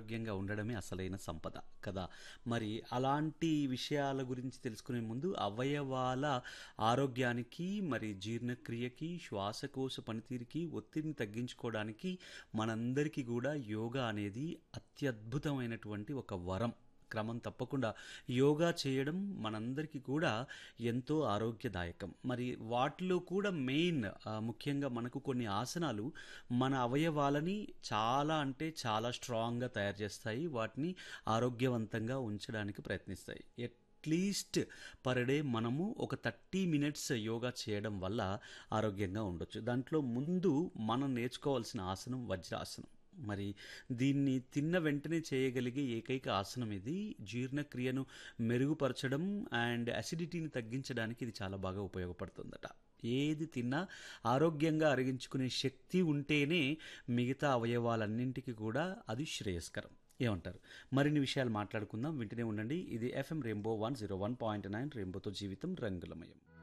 ఆరోగ్యంగా ఉండడమే అసలైన సంపద కదా మరి అలాంటి విషయాల గురించి తెలుసుకునే ముందు అవయవాల ఆరోగ్యానికి మరి జీర్ణక్రియకి శ్వాసకోశ పనితీరుకి ఒత్తిడిని తగ్గించుకోవడానికి మనందరికీ కూడా యోగా అనేది అత్యద్భుతమైనటువంటి ఒక వరం క్రమం తప్పకుండా యోగా చేయడం మనందరికీ కూడా ఎంతో ఆరోగ్యదాయకం మరి వాటిలో కూడా మెయిన్ ఆ, ముఖ్యంగా మనకు కొన్ని ఆసనాలు మన అవయవాలని చాలా అంటే చాలా స్ట్రాంగ్గా తయారు చేస్తాయి వాటిని ఆరోగ్యవంతంగా ఉంచడానికి ప్రయత్నిస్తాయి అట్లీస్ట్ పర్ డే మనము ఒక థర్టీ మినిట్స్ యోగా చేయడం వల్ల ఆరోగ్యంగా ఉండొచ్చు దాంట్లో ముందు మనం నేర్చుకోవాల్సిన ఆసనం వజ్రాసనం మరి దీన్ని తిన్న వెంటనే చేయగలిగే ఏకైక ఆసనం ఇది జీర్ణక్రియను మెరుగుపరచడం అండ్ అసిడిటీని తగ్గించడానికి ఇది చాలా బాగా ఉపయోగపడుతుందట ఏది తిన్నా ఆరోగ్యంగా అరిగించుకునే శక్తి ఉంటేనే మిగతా అవయవాలన్నింటికి కూడా అది శ్రేయస్కరం ఏమంటారు మరిన్ని విషయాలు మాట్లాడుకుందాం వింటూనే ఉండండి ఇది FM rainbow one zero one point nine రెయిన్బోతో జీవితం రంగులమయం